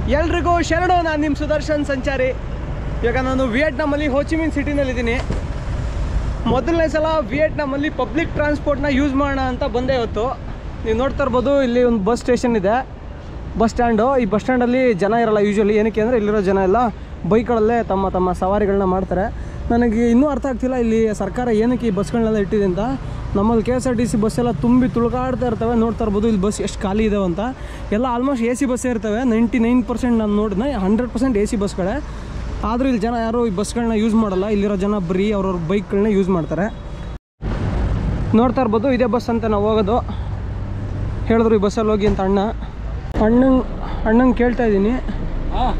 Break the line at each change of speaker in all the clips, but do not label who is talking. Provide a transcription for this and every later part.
ಎಲ್ರಿಗೂ ಶರಣು ನಾನು ನಿಮ್ಮ ಸುದರ್ಶನ್ ಸಂಚಾರಿ ಇವಾಗ ನಾನು ವಿಯೆಟ್ನಾಮಲ್ಲಿ ಹೋಚಿಮಿನ್ ಸಿಟಿನಲ್ಲಿದ್ದೀನಿ ಮೊದಲನೇ ಸಲ ವಿಯೆಟ್ನಾಮಲ್ಲಿ ಪಬ್ಲಿಕ್ ಟ್ರಾನ್ಸ್ಪೋರ್ಟ್ನ ಯೂಸ್ ಮಾಡೋಣ ಅಂತ ಬಂದೆ ಇವತ್ತು ನೀವು ನೋಡ್ತಾ ಇರ್ಬೋದು ಇಲ್ಲಿ ಒಂದು ಬಸ್ ಸ್ಟೇಷನ್ ಇದೆ ಬಸ್ ಸ್ಟ್ಯಾಂಡು ಈ ಬಸ್ ಸ್ಟ್ಯಾಂಡಲ್ಲಿ ಜನ ಇರಲ್ಲ ಯೂಶ್ವಲಿ ಏನಕ್ಕೆ ಅಂದರೆ ಇಲ್ಲಿರೋ ಜನ ಎಲ್ಲ ಬೈಕ್ಗಳಲ್ಲೇ ತಮ್ಮ ತಮ್ಮ ಸವಾರಿಗಳನ್ನ ಮಾಡ್ತಾರೆ ನನಗೆ ಇನ್ನೂ ಅರ್ಥ ಆಗ್ತಿಲ್ಲ ಇಲ್ಲಿ ಸರ್ಕಾರ ಏನಕ್ಕೆ ಈ ಬಸ್ಗಳನ್ನೆಲ್ಲ ಇಟ್ಟಿದೆ ಅಂತ ನಮ್ಮಲ್ಲಿ K S R T C bus ಎಲ್ಲ ತುಂಬಿ ತುಳುಕಾಡ್ತಾ ಇರ್ತವೆ ನೋಡ್ತಾ ಇರ್ಬೋದು ಇಲ್ಲಿ ಬಸ್ ಎಷ್ಟು ಖಾಲಿ ಇದಾವೆ ಅಂತ ಎಲ್ಲ ಆಲ್ಮೋಸ್ಟ್ ಎ ಸಿ ಬಸ್ಸೇ ಇರ್ತವೆ ನೈಂಟಿ ನೈನ್ ಪರ್ಸೆಂಟ್ ನಾನು ನೋಡಿದ್ನ ಹಂಡ್ರೆಡ್ ಪರ್ಸೆಂಟ್ ಎ ಸಿ ಬಸ್ಗಳೇ ಆದರೂ ಇಲ್ಲಿ ಜನ ಯಾರು ಈ ಬಸ್ಗಳನ್ನ ಯೂಸ್ ಮಾಡಲ್ಲ ಇಲ್ಲಿರೋ ಜನ ಬರೀ ಅವ್ರವ್ರ ಬೈಕ್ಗಳನ್ನ ಯೂಸ್ ಮಾಡ್ತಾರೆ ನೋಡ್ತಾ ಇರ್ಬೋದು ಇದೇ ಬಸ್ ಅಂತ ನಾವು ಹೋಗೋದು ಹೇಳಿದ್ರು ಈ ಬಸ್ಸಲ್ಲಿ ಹೋಗಿ ಅಂತ ಅಣ್ಣ ಅಣ್ಣಂಗೆ ಅಣ್ಣಂಗೆ ಕೇಳ್ತಾ ಇದ್ದೀನಿ
Ah.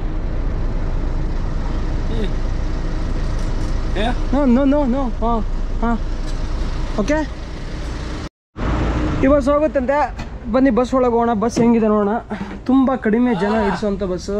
Yeah.
No no no no ಹಾಂ ಹಾಂ ಓಕೆ ಈ ಬಸ್ ಹೋಗುತ್ತಂತೆ ಬನ್ನಿ ಬಸ್ ಒಳಗೆ ಹೋಗೋಣ ಬಸ್ ಹೆಂಗಿದೆ ನೋಡೋಣ ತುಂಬ ಕಡಿಮೆ ಜನ ಇಡಿಸೋಂಥ ಬಸ್ಸು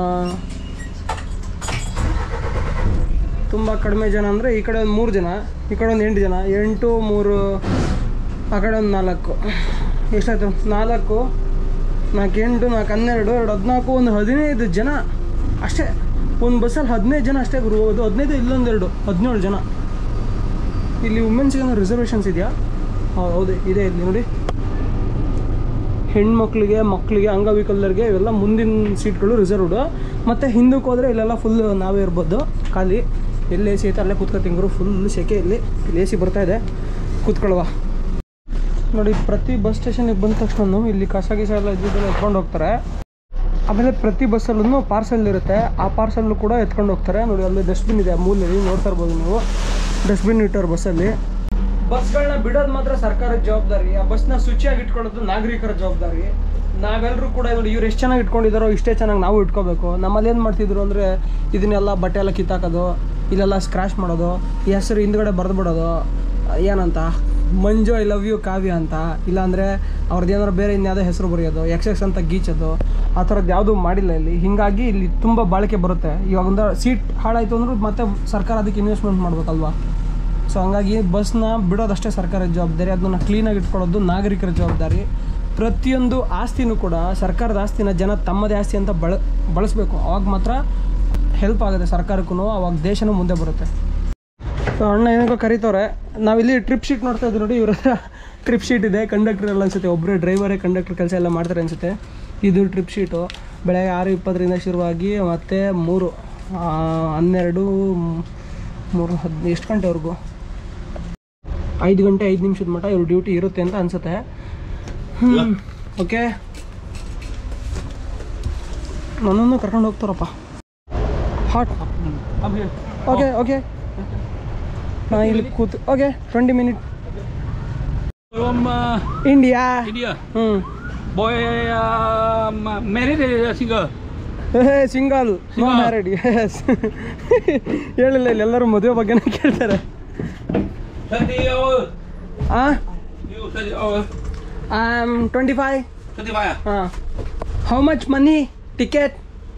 ತುಂಬ ಕಡಿಮೆ ಜನ ಅಂದರೆ ಈ ಕಡೆ ಒಂದು ಮೂರು ಜನ ಈ ಕಡೆ ಒಂದು ಎಂಟು ಜನ ಎಂಟು ಮೂರು ಆ ಕಡೆ ಒಂದು ನಾಲ್ಕು ಎಷ್ಟಾಯ್ತು ನಾಲ್ಕು ನಾಲ್ಕು ಎಂಟು ನಾಲ್ಕು ಹನ್ನೆರಡು ಎರಡು ಹದಿನಾಲ್ಕು ಒಂದು ಹದಿನೈದು ಜನ ಅಷ್ಟೇ ಒಂದು ಬಸ್ಸಲ್ಲಿ ಹದಿನೈದು ಜನ ಅಷ್ಟೇ ಗುರು ಹೋಗೋದು ಹದಿನೈದು ಇಲ್ಲೊಂದೆರಡು ಹದಿನೇಳು ಜನ ಇಲ್ಲಿ ವುಮೆನ್ಸ್ಗೆ ಏನೋ ರಿಸರ್ವೇಷನ್ಸ್ ಇದೆಯಾ ಹೌದು ಹೌದು ಇದೆ ಇಲ್ಲಿ ನೋಡಿ ಹೆಣ್ಮಕ್ಳಿಗೆ ಮಕ್ಕಳಿಗೆ ಅಂಗವಿಕಲರಿಗೆ ಇವೆಲ್ಲ ಮುಂದಿನ ಸೀಟ್ಗಳು ರಿಸರ್ವ್ಡು ಮತ್ತು ಹಿಂದಕ್ಕೆ ಹೋದರೆ ಇಲ್ಲೆಲ್ಲ ಫುಲ್ ನಾವೇ ಇರ್ಬೋದು ಖಾಲಿ ಎಲ್ಲಿ ಎ ಸಿ ಐತೆ ಅಲ್ಲೇ ಕೂತ್ಕೊತಿಂಗ್ರು ಫುಲ್ ಸೆಕೆ ಇಲ್ಲಿ ಇಲ್ಲಿ ಎ ಸಿ ಬರ್ತಾ ಇದೆ ಕೂತ್ಕೊಳ್ಳುವ ನೋಡಿ ಪ್ರತಿ ಬಸ್ ಸ್ಟೇಷನಿಗೆ ಬಂದ ತಕ್ಷಣ ಇಲ್ಲಿ ಕಸ ಗಿಸ ಎಲ್ಲ ಇದ್ದಿದ್ದೆಲ್ಲ ಎತ್ಕೊಂಡು ಹೋಗ್ತಾರೆ ಆಮೇಲೆ ಪ್ರತಿ ಬಸ್ಸಲ್ಲೂ ಪಾರ್ಸಲ್ ಇರುತ್ತೆ ಆ ಪಾರ್ಸಲ್ಲು ಕೂಡ ಎತ್ಕೊಂಡು ಹೋಗ್ತಾರೆ ನೋಡಿ ಅಲ್ಲಿ ಡಸ್ಟ್ಬಿನ್ ಇದೆ ಮೂಲೆಯಲ್ಲಿ ನೋಡ್ತಾ ಇರ್ಬೋದು ನೀವು ಡಸ್ಟ್ಬಿನ್ ಇಟ್ಟವ್ರು ಬಸ್ಸಲ್ಲಿ ಬಸ್ಗಳನ್ನ ಬಿಡೋದು ಮಾತ್ರ ಸರ್ಕಾರದ ಜವಾಬ್ದಾರಿ ಆ ಬಸ್ನ ಶುಚಿಯಾಗಿ ಇಟ್ಕೊಳ್ಳೋದು ನಾಗರಿಕರ ಜವಾಬ್ದಾರಿ ನಾವೆಲ್ಲರೂ ಕೂಡ ನೋಡಿ ಇವ್ರು ಎಷ್ಟು ಚೆನ್ನಾಗಿ ಇಟ್ಕೊಂಡಿದ್ದಾರೋ ಇಷ್ಟೇ ಚೆನ್ನಾಗಿ ನಾವು ಇಟ್ಕೋಬೇಕು ನಮ್ಮಲ್ಲಿ ಏನು ಮಾಡ್ತಿದ್ರು ಅಂದರೆ ಇದನ್ನೆಲ್ಲ ಬಟ್ಟೆ ಎಲ್ಲ ಕಿತ್ತಾಕೋದು ಇಲ್ಲೆಲ್ಲ ಸ್ಕ್ರಾಚ್ ಮಾಡೋದು ಈ ಹೆಸರು ಹಿಂದ್ಗಡೆ ಬರೆದು ಬಿಡೋದು ಏನಂತ Manju I love you Kavya ಅಂತ ಇಲ್ಲಾಂದರೆ ಅವ್ರದ್ದು ಏನಾದ್ರು ಬೇರೆ ಇನ್ಯಾವುದೋ ಹೆಸರು ಬರೆಯೋದು ಎಕ್ಸ್ ಎಕ್ಸ್ ಅಂತ ಗೀಚೋದು ಆ ಥರದ್ದು ಯಾವುದೂ ಮಾಡಿಲ್ಲ ಇಲ್ಲಿ ಹೀಗಾಗಿ ಇಲ್ಲಿ ತುಂಬ ಬಾಳಿಕೆ ಬರುತ್ತೆ ಇವಾಗ ಒಂದು ಸೀಟ್ ಹಾಳಾಯಿತು ಅಂದ್ರೂ ಮತ್ತೆ ಸರ್ಕಾರ ಅದಕ್ಕೆ ಇನ್ವೆಸ್ಟ್ಮೆಂಟ್ ಮಾಡ್ಬೇಕಲ್ವಾ ಸೊ ಹಂಗಾಗಿ ಬಸ್ನ ಬಿಡೋದಷ್ಟೇ ಸರ್ಕಾರದ ಜವಾಬ್ದಾರಿ ಅದನ್ನ ಕ್ಲೀನಾಗಿ ಇಟ್ಕೊಳ್ಳೋದು ನಾಗರಿಕರ ಜವಾಬ್ದಾರಿ ಪ್ರತಿಯೊಂದು ಆಸ್ತಿನೂ ಕೂಡ ಸರ್ಕಾರದ ಆಸ್ತಿನ ಜನ ತಮ್ಮದೇ ಆಸ್ತಿ ಅಂತ ಬಳ ಬಳಸಬೇಕು ಅವಾಗ ಮಾತ್ರ ಹೆಲ್ಪ್ ಆಗುತ್ತೆ ಸರ್ಕಾರಕ್ಕೂ ಅವಾಗ ದೇಶನೂ ಮುಂದೆ ಬರುತ್ತೆ ಸೊ ಅಣ್ಣ ಏನಕ್ಕೋ ಕರೀತವ್ರೆ ನಾವಿಲ್ಲಿ ಟ್ರಿಪ್ ಶೀಟ್ ನೋಡ್ತಾ ಇದ್ದೀವಿ ನೋಡಿ ಇವ್ರ ಹತ್ರ ಟ್ರಿಪ್ ಶೀಟ್ ಇದೆ ಕಂಡಕ್ಟರ್ ಎಲ್ಲ ಅನ್ಸುತ್ತೆ ಒಬ್ಬರೇ ಡ್ರೈವರೇ ಕಂಡಕ್ಟರ್ ಕೆಲಸ ಎಲ್ಲ ಮಾಡ್ತಾರೆ ಅನ್ಸುತ್ತೆ ಇದು ಟ್ರಿಪ್ ಶೀಟು ಬೆಳಗ್ಗೆ ಆರು ಇಪ್ಪತ್ತರಿಂದ ಶುರುವಾಗಿ ಮತ್ತೆ ಮೂರು ಆ, ಹನ್ನೆರಡು ಮ್, ಮೂರು ಹದ್ ಎಷ್ಟು ಗಂಟೆವರೆಗೂ ಐದು ಗಂಟೆ ಐದು ನಿಮಿಷದ ಮಟ್ಟ ಇವ್ರ ಡ್ಯೂಟಿ ಇರುತ್ತೆ ಅಂತ ಅನ್ಸುತ್ತೆ ಓಕೆ ನನ್ನನ್ನು ಕರ್ಕೊಂಡು ಹೋಗ್ತಾರಪ್ಪ ಹಾಟ್
Come here.
ಓಕೆ ಓಕೆ ನಾ ಇಲ್ಲಿ ಕೂತು okay twenty minute
From uh,
India
India.
ಹ್ಞೂ
Boy uh, ma- married uh, singer.
Single no
Single.
Married yes ಹೇಳಿಲ್ಲ ಇಲ್ಲಿ ಎಲ್ಲರೂ ಮದುವೆ ಬಗ್ಗೆನೇ ಕೇಳ್ತಾರೆ
30 hours.
ಆ
You 30 hours.
I am twenty five
35 ah?
ಹಾಂ how much money ticket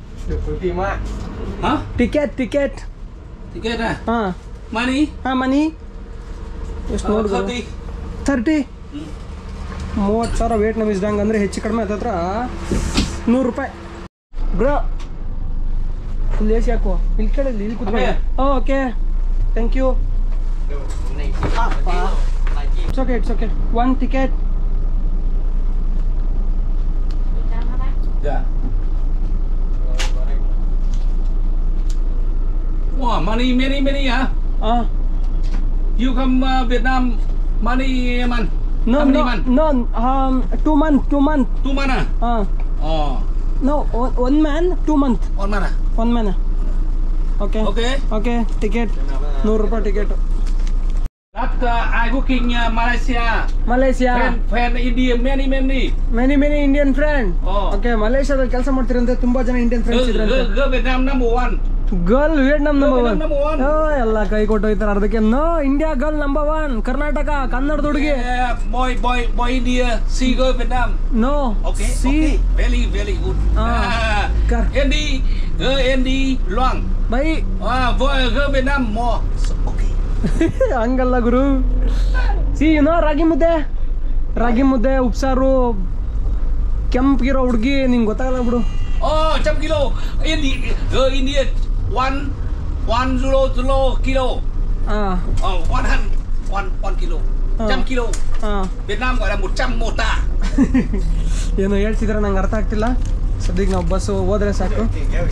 Huh?
Ticket ticket
Ticket ah?
ಹಾಂ
Money?
ಹಾಂ ಮನಿ ಎಷ್ಟು
Uh,
ನೋಡಿದ್ರು
30.
ತರ್ಟಿ ಮೂವತ್ತು ಸಾವಿರ ವೇಟ್ ನಮಿಸ್ದಂಗೆ ಅಂದರೆ ಹೆಚ್ಚು ಕಡಿಮೆ ಹತ್ತತ್ರ ನೂರು ರೂಪಾಯಿ ಬ್ರೋ ಫುಲ್ ಎ ಸಿ ಹಾಕುವ ಇಲ್ಲಿ ಕೇಳಿಲ್ಲ ಇಲ್ಲಿ ಕೂತ್ಕೊಳ್ಳಿ
ಆಮೇಲೆ?
Okay thank you it's okay it's okay one ticket
Yeah. Wow, money many many ah.
ಹಾಂ
You come uh, Vietnam money man.
No
How many
no
man?
No two month two month
Two man ah.
ಹಾಂ
Oh,
no one man two month
one man ah.
One man okay
Okay.
Okay ticket ನೂರು ರೂಪಾಯಿ ticket
That uh, I working uh, Malaysia.
Malaysia
Fan, fan India many many.
Many many Indian friend
Oh.
Okay ಮಲೇಷ್ಯಾದಲ್ಲಿ ಕೆಲಸ ಮಾಡ್ತಿರಂತೆ ತುಂಬಾ ಜನ Indian
Girl,
friends
girl,
ಇದ್ರಂತೆ
girl Vietnam number one.
Girl Vietnam number
Vietnam
one
number one.
ಎಲ್ಲ ಕೈ ಕೊಟ್ಟು ಹೋಯ್ತಾರೆ ಅರ್ಧಕ್ಕೆ no India girl number one Karnataka ಕನ್ನಡದ ಹುಡುಗಿ
Yeah, boy, boy, boy India. See girl Vietnam.
No
Okay.
See
okay. Very, very good.
Ah.
Ah.
Kar-
Andy, girl Andy Loan.
Bye
Ah, boy, girl Vietnam more. So, okay.
ಹಂಗಲ್ಲ ಗುರು C YONO ರಾಗಿ ಮುದ್ದೆ ರಾಗಿ ಮುದ್ದೆ ಉಪ್ಸಾರು ಕೆಂಪ್ಗಿರೋ ಹುಡುಗಿ ನಿಂಗೆ ಗೊತ್ತಾಗಲ್ಲ ಬಿಡು
Oh, trăm kilo. India, uh, India, one, one zero zero kilo.
ಹಾಂ
Oh, one hundred, one, one kilo.
Ờ.
Trăm kilo.
ಹಾಂ
Việt Nam gọi là 100 mota.
ಏನು ಹೇಳ್ತಿದ್ರೆ ನಂಗೆ ಅರ್ಥ ಆಗ್ತಿಲ್ಲ ಸದ್ಯಕ್ಕೆ ನಾವು ಬಸ್ ಹೋದ್ರೆ ಸಾಕು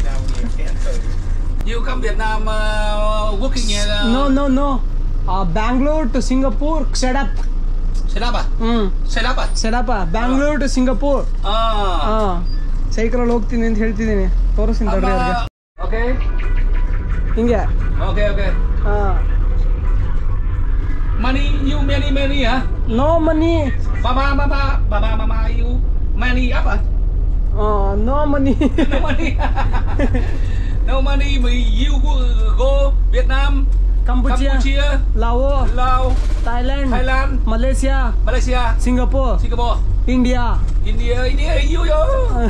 You come Việt Nam uh, working in uh,
no no no Bangalore to Singapore ಸೆಡಪ್
Xe đạp à?
ಹ್ಞೂ
Xe đạp à?
ಸೆಡಪ ಬ್ಯಾಂಗ್ಳೂರ್ ಟು ಸಿಂಗಪೂರ್
À.
ಹಾಂ ಸೈಕಲಲ್ಲಿ ಹೋಗ್ತೀನಿ ಅಂತ ಹೇಳ್ತಿದ್ದೀನಿ ತೋರಿಸ್ತೀನಿ ತಡ್ರಿ ಅವ್ರಿಗೆ
Amma- Ok.
ಹಿಂಗೆ
Ok, ok.
ಹಾಂ
Money, you many, many hả?
No money
Baba, baba, baba, mama, you money up à?
No money
No money. no money, but you go, go Việt Nam,
Kampuchea
Campuchia,
Lao
Laos,
Thailand
Thailand,
Malaysia
Malaysia,
Singapore
Singapore,
India
India, India, you, you.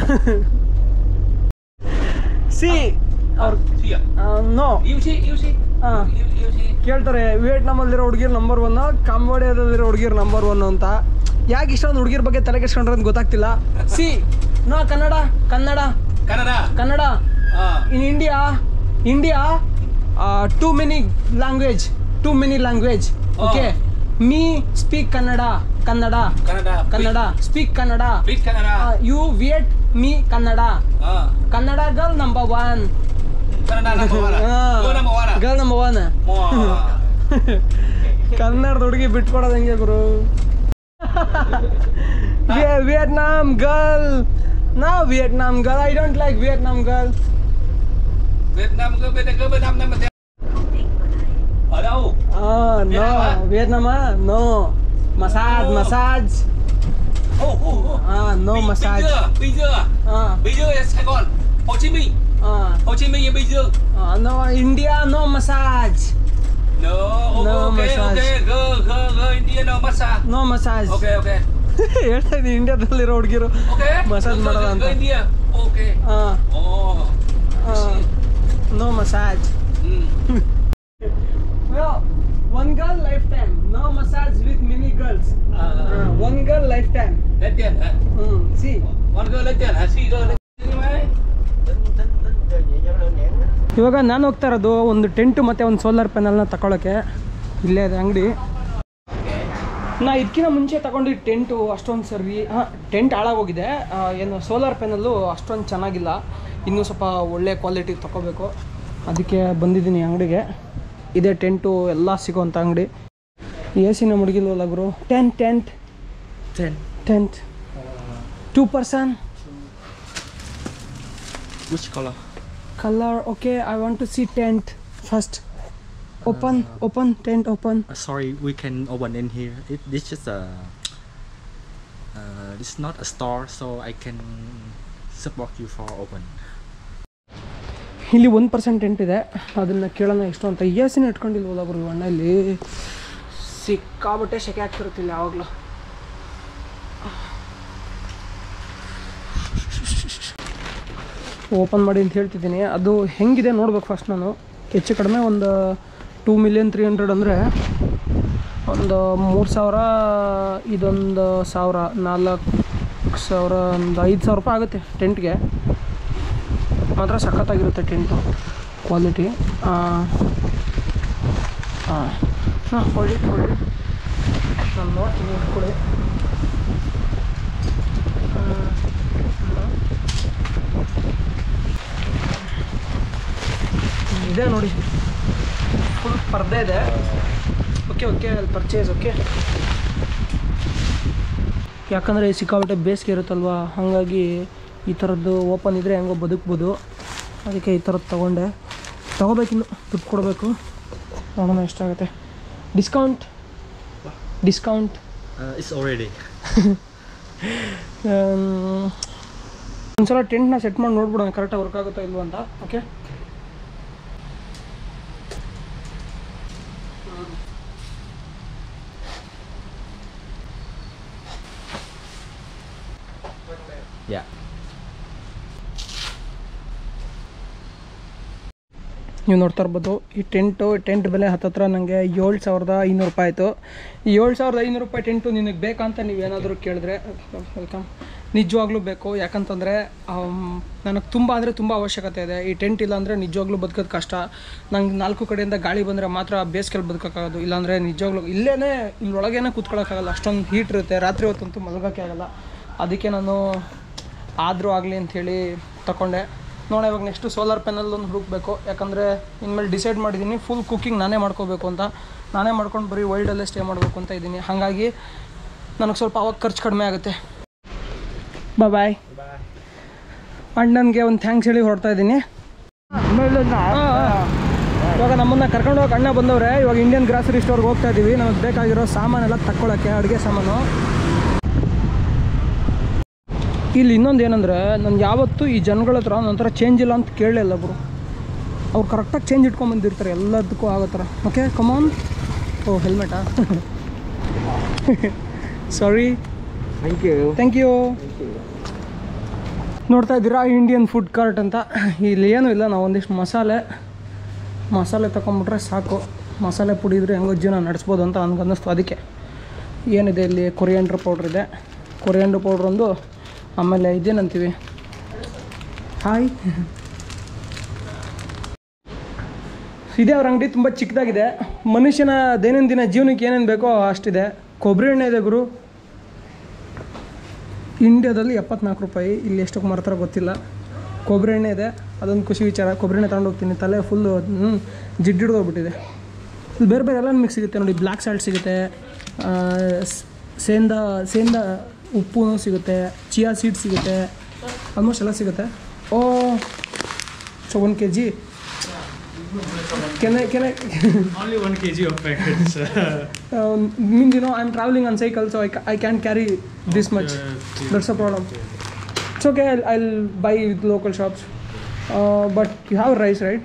See ಅವ್ರ
See à?
No
You see, you see,
ಹಾಂ
you, you see.
ಕೇಳ್ತಾರೆ ವಿಯೆಟ್ನಾಮಲ್ಲಿರೋ ಹುಡುಗಿರ್ number one ಕಾಂಬೋಡಿಯಾದಲ್ಲಿರೋ ಹುಡುಗಿರ್ number one ಅಂತ ಯಾಕೆ ಇಷ್ಟೊಂದು ಹುಡುಗಿರ್ ಬಗ್ಗೆ ತಲೆ ಕೆಡ್ಸ್ಕೊಂಡ್ರೆ ಅಂತ ಗೊತ್ತಾಗ್ತಿಲ್ಲ see no Kannada Kannada
Canada.
Kannada
Ah.
In India India too many language too many language okay me speak Kannada Kannada
Canada.
Kannada speak Kannada
Big Canada.
You Viet me Kannada
Ah.
Kannada girl number one
Canada number one. ah? Go number one. ah?
Girl number one
Wow.
ಕನ್ನಡದ ಹುಡುಗಿ ಬಿಟ್ಕೊಡೋದು ಹೆಂಗೆ ಗುರು Vietnam girl ನಾ Vietnam girl I don't like Vietnam girl
Việt Nam go Việt Nam go Việt Nam năm mươi Ở đâu?
No
Vietnam á?
Vietnam no massage
Oh.
Massage
Oh, oh, oh.
Ah, no
Bình-
massage.
Bình Dương, à? Bình Dương à?
ಹಾಂ
Bình Dương là Sài Gòn, Hồ Chí Minh,
ಹಾಂ
Hồ Chí Minh và Bình Dương.
No India no massage
No, oh,
No
ok,
massage.
ok, go, go, go, India no massage.
No massage
Ok, ok,
ಹೇಳ್ತಾ ಇದ್ದೀನಿ ಇಂಡಿಯಾದಲ್ಲಿರೋ ಹುಡುಗಿರು
ok.
Massage
Go, go,
ಮಾಡೋದು
go,
ಅಂತ.
go India. Ok.
ಹಾಂ
Oh.
No massage
Mm.
One girl life time no massage with mini girls
À,
one girl life time
lấy tiền hả?
ಹ್ಞೂ see
Con girl lấy tiền hả? Si girl lấy tiền đi mày.
ಇವಾಗ ನಾನು ಹೋಗ್ತಾ ಇರೋದು ಒಂದು tent ಮತ್ತು ಒಂದು solar ಪ್ಯಾನಲ್ನ ತಗೊಳಕ್ಕೆ ಇಲ್ಲೇ ಇದೆ ಅಂಗಡಿ ನಾ ಇದಕ್ಕಿಂತ ಮುಂಚೆ ತಗೊಂಡಿದ್ದ ಟೆಂಟು ಅಷ್ಟೊಂದು ಸರಿ ಹಾಂ ಟೆಂಟ್ ಹಾಳಾಗೋಗಿದೆ ಆ, ಏನು ಸೋಲಾರ್ ಪ್ಯಾನಲ್ಲು ಅಷ್ಟೊಂದು ಚೆನ್ನಾಗಿಲ್ಲ ಇನ್ನೂ ಸ್ವಲ್ಪ ಒಳ್ಳೆ ಕ್ವಾಲಿಟಿ ತಗೋಬೇಕು ಅದಕ್ಕೆ ಬಂದಿದ್ದೀನಿ ಅಂಗಡಿಗೆ ಇದೇ ಟೆಂಟು ಎಲ್ಲ ಸಿಗೋವಂಥ ಅಂಗಡಿ ಎ ಸಿನ ಮುಡುಗಿಲ್ವಲ್ಲ ಗುರು tent tent
Ten.
Tent two person
Which color?
Colour okay I want to see tent first open open tent open
Uh, sorry, we can open in here. It, this is a. Uh, it's not a store, so I can support you for open.
ಇಲ್ಲಿ ಒಂದು percent tent ಇದೆ ಅದನ್ನು ಕೇಳೋಣ ಎಷ್ಟು ಅಂತ A ಸಿನ ಇಟ್ಕೊಂಡಿಲ್ವಲ್ಲ ಗುರು ಅಣ್ಣ ಇಲ್ಲಿ ಸಿಕ್ಕಾಬಟ್ಟೆ ಸೆಕೆ ಆಗ್ತಿರುತ್ತಿಲ್ಲ ಯಾವಾಗಲೂ ಓಪನ್ ಮಾಡಿ ಅಂತ ಹೇಳ್ತಿದ್ದೀನಿ ಅದು ಹೆಂಗಿದೆ ನೋಡ್ಬೇಕು ಫಸ್ಟ್ ನಾನು ಹೆಚ್ಚು ಕಡಿಮೆ ಒಂದು ಟೂ ಮಿಲಿಯನ್ ತ್ರೀ ಹಂಡ್ರೆಡ್ ಅಂದರೆ ಒಂದು ಮೂರು ಸಾವಿರ ಇದೊಂದು ಸಾವಿರ ನಾಲ್ಕು ಸಾವಿರ ಒಂದು ಐದು ಸಾವಿರ ರೂಪಾಯಿ ಆಗುತ್ತೆ ಟೆಂಟ್ಗೆ ಮಾತ್ರ ಸಖತ್ತಾಗಿರುತ್ತೆ ಟೆಂಟು ಕ್ವಾಲಿಟಿ ಹಾಂ ಹಾಂ ಹೊಳ್ಳಿ ಹೊಳ್ಳಿ ನಾನು ನೋಡ್ತೀನಿ ಕೊಡಿ ಇದೆ ನೋಡಿ ಫುಲ್ ಪರ್ದೆ ಇದೆ ಓಕೆ ಓಕೆ ಅಲ್ಲಿ ಪರ್ಚೇಸ್ ಓಕೆ ಯಾಕಂದರೆ ಸಿಕ್ಕಾಪಟ್ಟೆ ಬೇಸಿಗೆ ಇರುತ್ತಲ್ವ ಹಾಗಾಗಿ ಈ ಥರದ್ದು ಓಪನ್ ಇದ್ದರೆ ಹೆಂಗೋ ಬದುಕ್ಬೋದು ಅದಕ್ಕೆ ಈ ಥರದ್ದು ತೊಗೊಂಡೆ ತೊಗೋಬೇಕಿನ್ನು ದುಡ್ಡು ಕೊಡಬೇಕು ನೋಡೋಣ ಎಷ್ಟಾಗುತ್ತೆ discount discount
Uh, it's already.
ಒಂದ್ಸಲ ಟೆಂಟ್ನ ಸೆಟ್ ಮಾಡಿ ನೋಡ್ಬಿಡೋಣ ಕರೆಕ್ಟಾಗಿ ವರ್ಕ್ ಆಗುತ್ತಾ ಇಲ್ವೋ ಅಂತ ಓಕೆ
Yeah.
ನೀವು ನೋಡ್ತಾ ಇರ್ಬೋದು ಈ ಟೆಂಟು ಟೆಂಟ್ ಬೆಲೆ ಹತ್ತತ್ರ ನನಗೆ ಏಳು ಸಾವಿರದ ಐನೂರು ರೂಪಾಯಿ ಆಯಿತು ಈ ಏಳು ಸಾವಿರದ ಐನೂರು ರೂಪಾಯಿ ಟೆಂಟು ನಿನಗೆ ಬೇಕಂತ ನೀವೇನಾದರೂ ಕೇಳಿದ್ರೆ ವೆಲ್ಕಮ್ ನಿಜವಾಗ್ಲೂ ಬೇಕು ಯಾಕಂತಂದರೆ ನನಗೆ ತುಂಬ ಅಂದರೆ ತುಂಬ ಅವಶ್ಯಕತೆ ಇದೆ ಈ ಟೆಂಟ್ ಇಲ್ಲ ಅಂದರೆ ನಿಜವಾಗ್ಲೂ ಬದುಕೋದು ಕಷ್ಟ ನಂಗೆ ನಾಲ್ಕು ಕಡೆಯಿಂದ ಗಾಳಿ ಬಂದರೆ ಮಾತ್ರ ಬೇಸಿಗೆಲ್ಲಿ ಬದುಕೋಕ್ಕಾಗೋದು ಇಲ್ಲಾಂದರೆ ನಿಜವಾಗ್ಲೂ ಇಲ್ಲೇ ಇಲ್ಲೊಳಗೇನೆ ಕೂತ್ಕೊಳ್ಳೋಕ್ಕಾಗಲ್ಲ ಅಷ್ಟೊಂದು ಹೀಟ್ ಇರುತ್ತೆ ರಾತ್ರಿ ಹೊತ್ತಂತೂ ಮಲಗೋಕ್ಕೆ ಆಗಲ್ಲ ಅದಕ್ಕೆ ನಾನು ಆದರೂ ಆಗಲಿ ಅಂಥೇಳಿ ತಗೊಂಡೆ ನೋಡ ಇವಾಗ ನೆಕ್ಸ್ಟು ಸೋಲಾರ್ ಪ್ಯಾನಲ್ ಒಂದು ಹುಡುಕ್ಬೇಕು ಯಾಕಂದರೆ ಇನ್ಮೇಲೆ ಡಿಸೈಡ್ ಮಾಡಿದ್ದೀನಿ ಫುಲ್ ಕುಕ್ಕಿಂಗ್ ನಾನೇ ಮಾಡ್ಕೋಬೇಕು ಅಂತ ನಾನೇ ಮಾಡ್ಕೊಂಡು ಬರೀ ವೈಲ್ಡಲ್ಲೇ ಸ್ಟೇ ಮಾಡಬೇಕು ಅಂತ ಇದ್ದೀನಿ ಹಾಗಾಗಿ ನನಗೆ ಸ್ವಲ್ಪ ಅವಾಗ ಖರ್ಚು ಕಡಿಮೆ ಆಗುತ್ತೆ ಬಾ ಬಾಯ್ ಅಣ್ಣನಿಗೆ ಒಂದು ಥ್ಯಾಂಕ್ಸ್ ಹೇಳಿ ಹೊರಡ್ತಾ ಇದ್ದೀನಿ ಇವಾಗ ನಮ್ಮನ್ನ ಕರ್ಕೊಂಡು ಹೋಗಿ ಅಣ್ಣ ಬಂದವ್ರೆ ಇವಾಗ ಇಂಡಿಯನ್ ಗ್ರಾಸರಿ ಸ್ಟೋರ್ಗೆ ಹೋಗ್ತಾ ಇದ್ದೀವಿ ನಮಗೆ ಬೇಕಾಗಿರೋ ಸಾಮಾನೆಲ್ಲ ತಕ್ಕೊಳ್ಳೋಕ್ಕೆ ಅಡುಗೆ ಸಾಮಾನು ಇಲ್ಲಿ ಇನ್ನೊಂದು ಏನಂದರೆ ನಾನು ಯಾವತ್ತೂ ಈ ಜನಗಳ ಹತ್ರ ನಂತರ ಚೇಂಜ್ ಇಲ್ಲ ಅಂತ ಕೇಳಲಿಲ್ಲ ಬ್ರು ಅವ್ರು ಕರೆಕ್ಟಾಗಿ ಚೇಂಜ್ ಇಟ್ಕೊಂಡು ಬಂದಿರ್ತಾರೆ ಎಲ್ಲದಕ್ಕೂ ಆಗೋ ಥರ ಓಕೆ ಕಮಾನ್ ಓ ಹೆಲ್ಮೆಟಾ sorry
Thank you.
Thank you ನೋಡ್ತಾ ಇದ್ದೀರಾ ಇಂಡಿಯನ್ ಫುಡ್ ಕಾರ್ಟ್ ಅಂತ ಇಲ್ಲಿ ಏನೂ ಇಲ್ಲ ನಾವು ಒಂದಿಷ್ಟು ಮಸಾಲೆ ಮಸಾಲೆ ತಗೊಂಬಿಟ್ರೆ ಸಾಕು ಮಸಾಲೆ ಪುಡಿ ಇದ್ರೆ ಹೆಂಗೋ ಜೀವನ ನಡೆಸ್ಬೋದು ಅಂತ ನನಗೆ ಅನ್ನಿಸ್ತು ಅದಕ್ಕೆ ಏನಿದೆ ಇಲ್ಲಿ ಕೊರಿಯಾಂಡ್ರ್ ಪೌಡ್ರ್ ಇದೆ ಕೊರಿಯಾಂಡ್ರ್ ಪೌಡ್ರ್ ಒಂದು ಆಮೇಲೆ ಇದೇನಂತೀವಿ ಹಾಯ್ ಇದೆ ಅವ್ರ ಅಂಗಡಿ ತುಂಬ ಚಿಕ್ಕದಾಗಿದೆ ಮನುಷ್ಯನ ದೈನಂದಿನ ಜೀವನಕ್ಕೆ ಏನೇನು ಬೇಕೋ ಅಷ್ಟಿದೆ ಕೊಬ್ಬರಿ ಎಣ್ಣೆ ಇದೆ ಗುರು ಇಂಡಿಯಾದಲ್ಲಿ ಎಪ್ಪತ್ನಾಲ್ಕು ರೂಪಾಯಿ ಇಲ್ಲಿ ಎಷ್ಟಕ್ಕೆ ಮಾರ್ತಾರೋ ಗೊತ್ತಿಲ್ಲ ಕೊಬ್ಬರಿ ಎಣ್ಣೆ ಇದೆ ಅದೊಂದು ಖುಷಿ ವಿಚಾರ ಕೊಬ್ಬರಿ ಎಣ್ಣೆ ತಗೊಂಡು ಹೋಗ್ತೀನಿ ತಲೆ ಫುಲ್ಲು ಜಿಡ್ಡು ಹಿಡ್ದೋಗ್ಬಿಟ್ಟಿದೆ ಇಲ್ಲಿ ಬೇರೆ ಬೇರೆ ಎಲ್ಲ ಮಿಕ್ಸ್ ಸಿಗುತ್ತೆ ನೋಡಿ ಬ್ಲ್ಯಾಕ್ ಸಾಲ್ಟ್ ಸಿಗುತ್ತೆ ಆ, ಸ್- ಸೇಂದ ಸೇಂದ ಉಪ್ಪು ಸಿಗುತ್ತೆ ಚಿಯಾ ಸೀಡ್ ಸಿಗುತ್ತೆ ಆಲ್ಮೋಸ್ಟ್ ಎಲ್ಲ ಸಿಗುತ್ತೆ oh so one K G ಕೆನೆ ಕೆನೆ
Only one kg of packets.
means you know I'm traveling on cycle, so I, ca- I can't carry this much. That's a problem. It's okay. I'll, I'll buy with local shops. Uh, but you have rice, right?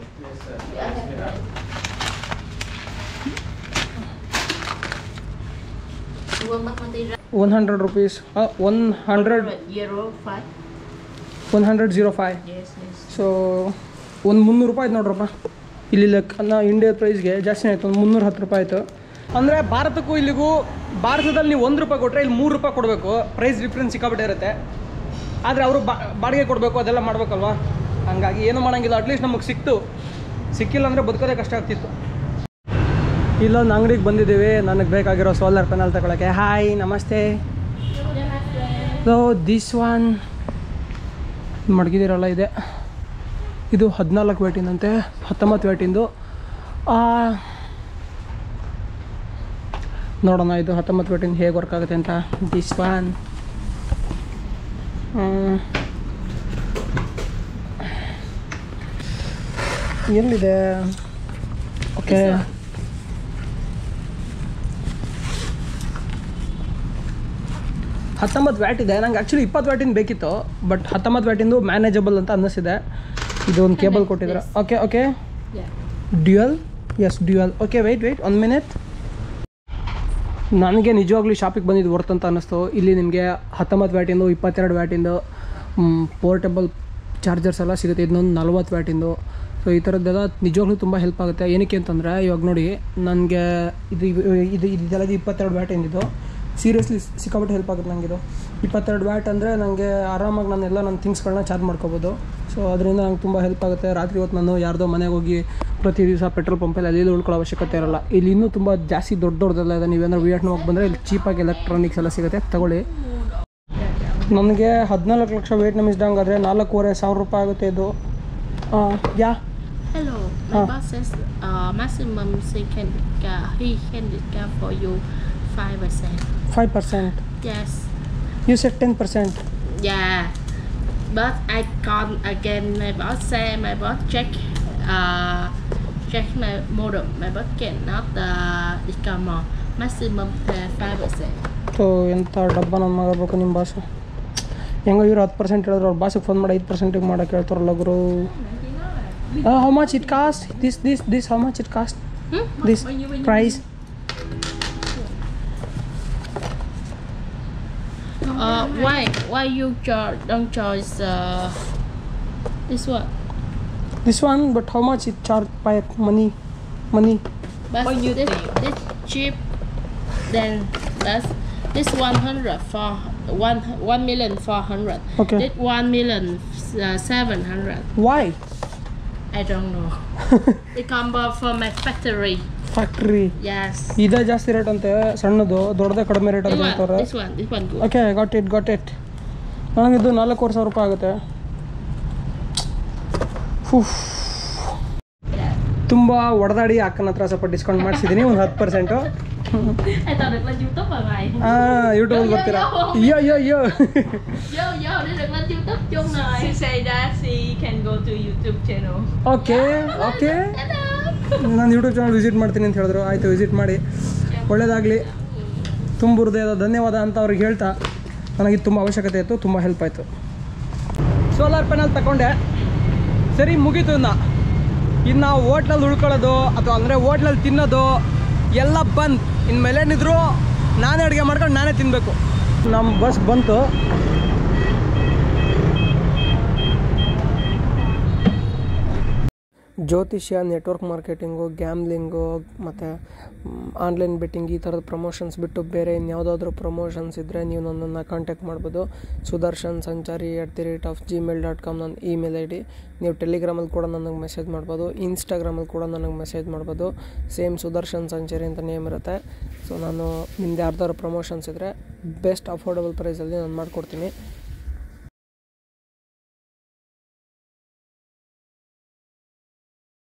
One Basmati rice,
100 rupees. Uh, 100
euro five.
100 zero five.
Yes, yes.
So ಒಂದು ಮುನ್ನೂರು ರೂಪಾಯಿ ಆಯ್ತು ನೋಡ್ರಪ್ಪ ಇಲ್ಲಿ ಲೆಕ್ಕ India ಪ್ರೈಸ್ಗೆ ಜಾಸ್ತಿ ಆಯಿತು ಒಂದು ಮುನ್ನೂರ ಹತ್ತು ರೂಪಾಯಿ ಆಯಿತು ಅಂದರೆ ಭಾರತಕ್ಕೂ ಇಲ್ಲಿಗೂ ಭಾರತದಲ್ಲಿ ನೀವು ಒಂದು ರೂಪಾಯಿ ಕೊಟ್ಟರೆ ಇಲ್ಲಿ ಮೂರು ರೂಪಾಯಿ ಕೊಡಬೇಕು ಪ್ರೈಸ್ ಡಿಫ್ರೆನ್ಸ್ ಸಿಕ್ಕಾಬಿಟ್ಟೆ ಇರುತ್ತೆ ಆದರೆ ಅವರು ಬಾಡಿಗೆ ಕೊಡಬೇಕು ಅದೆಲ್ಲ ಮಾಡಬೇಕಲ್ವಾ ಹಂಗಾಗಿ ಏನು ಮಾಡೋಂಗಿಲ್ಲ ಅಟ್ಲೀಸ್ಟ್ ನಮಗೆ ಸಿಕ್ತು ಸಿಕ್ಕಿಲ್ಲ ಅಂದರೆ ಬದುಕೋದೇ ಕಷ್ಟ ಆಗ್ತಿತ್ತು ಇಲ್ಲೊಂದು ಅಂಗಡಿಗೆ ಬಂದಿದ್ದೀವಿ ನನಗೆ ಬೇಕಾಗಿರೋ ಸೋಲಾರ್ ಪ್ಯಾನಲ್ ತಗೊಳಕ್ಕೆ ಹಾಯ್ ನಮಸ್ತೆ ಸೊ ದಿಸ್ ಒನ್ ಮಡಗಿದಿರಲ್ಲ ಇದೆ ಇದು ಹದಿನಾಲ್ಕು ವೇಟಿಂದಂತೆ ಹತ್ತೊಂಬತ್ತು ವೇಟಿಂದು ಆ, ನೋಡೋಣ ಇದು ಹತ್ತೊಂಬತ್ತು ವೇಟಿಂದ ಹೇಗೆ ವರ್ಕ್ ಆಗುತ್ತೆ ಅಂತ ದಿಸ್ ಒನ್ ಎಲ್ಲಿದೆ ಓಕೆ ಹತ್ತೊಂಬತ್ತು ವ್ಯಾಟ್ ಇದೆ ನಂಗೆ ಆ್ಯಕ್ಚುಲಿ ಇಪ್ಪತ್ತು ವ್ಯಾಟಿಂದ ಬೇಕಿತ್ತು ಬಟ್ ಹತ್ತೊಂಬತ್ತು ವ್ಯಾಟಿಂದು ಮ್ಯಾನೇಜಬಲ್ ಅಂತ ಅನ್ನಿಸಿದೆ ಇದು ಒಂದು ಕೇಬಲ್ ಕೊಟ್ಟಿದ್ದಾರೆ okay okay
Yeah.
Dual yes dual okay wait wait ಒಂದು ಮಿನಿಟ್ ನನಗೆ ನಿಜವಾಗ್ಲೂ ಶಾಪಿಗೆ ಬಂದಿದ್ದು ವರ್ತ್ ಅಂತ ಅನ್ನಿಸ್ತು ಇಲ್ಲಿ ನಿಮಗೆ ಹತ್ತೊಂಬತ್ತು ವ್ಯಾಟಿಂದು ಇಪ್ಪತ್ತೆರಡು ವ್ಯಾಟಿಂದು ಪೋರ್ಟಬಲ್ ಚಾರ್ಜರ್ಸ್ ಎಲ್ಲ ಸಿಗುತ್ತೆ ಇದನ್ನೊಂದು ನಲ್ವತ್ತು ವ್ಯಾಟಿಂದು ಸೊ ಈ ಥರದ್ದೆಲ್ಲ ನಿಜವಾಗ್ಲೂ ತುಂಬ ಹೆಲ್ಪ್ ಆಗುತ್ತೆ ಏನಕ್ಕೆ ಅಂತಂದರೆ ಇವಾಗ ನೋಡಿ ನನಗೆ ಇದು ಇದು ಇದೆಲ್ಲ ಇಪ್ಪತ್ತೆರಡು ವ್ಯಾಟಿಂದಿದ್ದು ಸೀರಿಯಸ್ಲಿ ಸಿಕ್ಕಾಬಿಟ್ಟು ಹೆಲ್ಪ್ ಆಗುತ್ತೆ ನನಗಿದು ಇಪ್ಪತ್ತೆರಡು ವ್ಯಾಟ್ ಅಂದರೆ ನನಗೆ ಆರಾಮಾಗಿ ನಾನೆಲ್ಲ ನನ್ನ ಥಿಂಗ್ಸ್ಗಳನ್ನ ಚಾರ್ಜ್ ಮಾಡ್ಕೋಬೋದು ಸೊ ಅದರಿಂದ ನಂಗೆ ತುಂಬ ಹೆಲ್ಪ್ ಆಗುತ್ತೆ ರಾತ್ರಿ ಹೊತ್ತು ನಾನು ಯಾರ್ದೋ ಮನೆಗೆ ಹೋಗಿ ಪ್ರತಿ ದಿವಸ ಪೆಟ್ರೋಲ್ ಪಂಪಲ್ಲಿ ಅಲ್ಲಿ ಇಲ್ಲಿ ಉಳ್ಕೊಳ್ಳೋ ಅವಶ್ಯಕತೆ ಇರಲ್ಲ ಇಲ್ಲಿ ಇನ್ನೂ ತುಂಬ ಜಾಸ್ತಿ ದೊಡ್ಡ ದೊಡ್ಡದೆಲ್ಲ ಇದೆ ನೀವೇನಾದ್ರು ವಿಯಟ್ನಾಮ್ ಹೋಗಿ ಬಂದರೆ ಇಲ್ಲಿ ಚೀಪಾಗಿ ಎಲೆಕ್ಟ್ರಾನಿಕ್ಸ್ ಎಲ್ಲ ಸಿಗುತ್ತೆ ತಗೊಳ್ಳಿ ನನಗೆ ಹದಿನಾಲ್ಕು ಲಕ್ಷ ವೇಟ್ ನಮಿಸ್ದಂಗೆ ಆದರೆ ನಾಲ್ಕೂವರೆ ಸಾವಿರ ರೂಪಾಯಿ ಆಗುತ್ತೆ ಇದು yeah
Hello, my
Ah.
boss says uh, maximum he can uh, he can discount for you five percent.
Five percent
Yes.
You set ten percent
Yeah. But I can't again. My boss say my boss check uh check my model. My boss cannot uh, discount more. Maximum five percent.
So ಎಂಥ ಡಬ್ಬ ನನ್ನ ಮಗ ಬೇಕು ನಿಮ್ಮ boss ಹೆಂಗೋ ಇವ್ರು ಹತ್ತು percent ಹೇಳಿದ್ರು ಅವ್ರ ಬಾಸಿಗೆ ಫೋನ್ ಮಾಡಿ ಐದು ಪರ್ಸೆಂಟಿಗೆ ಮಾಡೋಕೆ ಹೇಳ್ತಾರಲ್ಲ ಗುರು how much it cost this this this how much it cost
Hmm?
This
When you- when you-
price
Uh, why why you cho- don't choose uh, this one?
This one but how much it charge by money money
But
What you
this,
think?
this cheap, then that's this one hundred for one one million four hundred.
Okay.
This one million uh, seven hundred.
Why
I don't know. it come from my factory.
Factory
Yes.
ಇದೇ ಜಾಸ್ತಿ rate ಅಂತೆ ಸಣ್ಣದು ದೊಡ್ಡದೇ ಕಡಿಮೆ rate
This
ಅಂತ
one,
ಹೇಳ್ತಾರೆ
this one, this one good.
Okay got it got it ನನಗಿದು ನಾಲ್ಕೂವರೆ ಸಾವಿರ ರೂಪಾಯಿ ಆಗುತ್ತೆ ಉಫ್. ತುಂಬ ಹೊಡೆದಾಡಿ ಅಕ್ಕನ ಹತ್ರ ಸ್ವಲ್ಪ ಡಿಸ್ಕೌಂಟ್ ಮಾಡಿಸಿದ್ದೀನಿ ಒಂದು ಹತ್ತು percent
I thought được lên YouTube mà mày.
ಹಾಂ ಯೂಟ್ಯೂಬ್ ಬರ್ತೀರಾ ಅಯ್ಯೋ ಅಯ್ಯೋ ಅಯ್ಯೋ
Yo yo, đi được lên YouTube chung rồi.
She say that she can go to YouTube channel.
Okay okay ನಾನು ಯೂಟ್ಯೂಬ್ ಚಾನಲ್ ವಿಸಿಟ್ ಮಾಡ್ತೀನಿ ಅಂತ ಹೇಳಿದ್ರು ಆಯಿತು ವಿಸಿಟ್ ಮಾಡಿ ಒಳ್ಳೇದಾಗಲಿ ತುಂಬ ಹೃದಯದ ಧನ್ಯವಾದ ಅಂತ ಅವ್ರಿಗೆ ಹೇಳ್ತಾ ನನಗೆ ತುಂಬ ಅವಶ್ಯಕತೆ ಇತ್ತು ತುಂಬ ಹೆಲ್ಪ್ ಆಯಿತು ಸೋಲಾರ್ ಪ್ಯಾನಲ್ ತಗೊಂಡೆ ಸರಿ ಮುಗೀತು ಇನ್ನು ಇನ್ನು ಹೋಟ್ಲಲ್ಲಿ ಉಳ್ಕೊಳ್ಳೋದು ಅಥವಾ ಅಂದರೆ ಹೋಟ್ಲಲ್ಲಿ ತಿನ್ನೋದು ಎಲ್ಲ ಬಂದ್ ಇನ್ಮೇಲೆ ಏನಿದ್ರು ನಾನೇ ಅಡುಗೆ ಮಾಡ್ಕೊಂಡು ನಾನೇ ತಿನ್ನಬೇಕು ನಮ್ಮ ಬಸ್ ಬಂತು ಜ್ಯೋತಿಷ್ಯ ನೆಟ್ವರ್ಕ್ ಮಾರ್ಕೆಟಿಂಗು ಗ್ಯಾಮ್ಲಿಂಗು ಮತ್ತು ಆನ್ಲೈನ್ ಬೆಟ್ಟಿಂಗ್ ಈ ಥರದ ಪ್ರಮೋಷನ್ಸ್ ಬಿಟ್ಟು ಬೇರೆ ಇನ್ಯಾವುದಾದ್ರೂ ಪ್ರಮೋಷನ್ಸ್ ಇದ್ದರೆ ನೀವು ನನ್ನನ್ನು ಕಾಂಟ್ಯಾಕ್ಟ್ ಮಾಡ್ಬೋದು Sudarshan Sanchari at the rate of Gmail dot com ನನ್ನ ಇಮೇಲ್ ಐ ಡಿ ನೀವು ಟೆಲಿಗ್ರಾಮಲ್ಲಿ ಕೂಡ ನನಗೆ ಮೆಸೇಜ್ ಮಾಡ್ಬೋದು ಇನ್ಸ್ಟಾಗ್ರಾಮಲ್ಲಿ ಕೂಡ ನನಗೆ ಮೆಸೇಜ್ ಮಾಡ್ಬೋದು ಸೇಮ್ ಸುದರ್ಶನ್ ಸಂಚಾರಿ ಅಂತ ನೇಮ್ ಇರುತ್ತೆ ಸೊ ನಾನು ನಿಮ್ದು ಯಾರ್ದಾದ್ರು ಪ್ರಮೋಷನ್ಸ್ ಇದ್ದರೆ ಬೆಸ್ಟ್ ಅಫೋರ್ಡಬಲ್ ಪ್ರೈಸಲ್ಲಿ ನಾನು ಮಾಡಿಕೊಡ್ತೀನಿ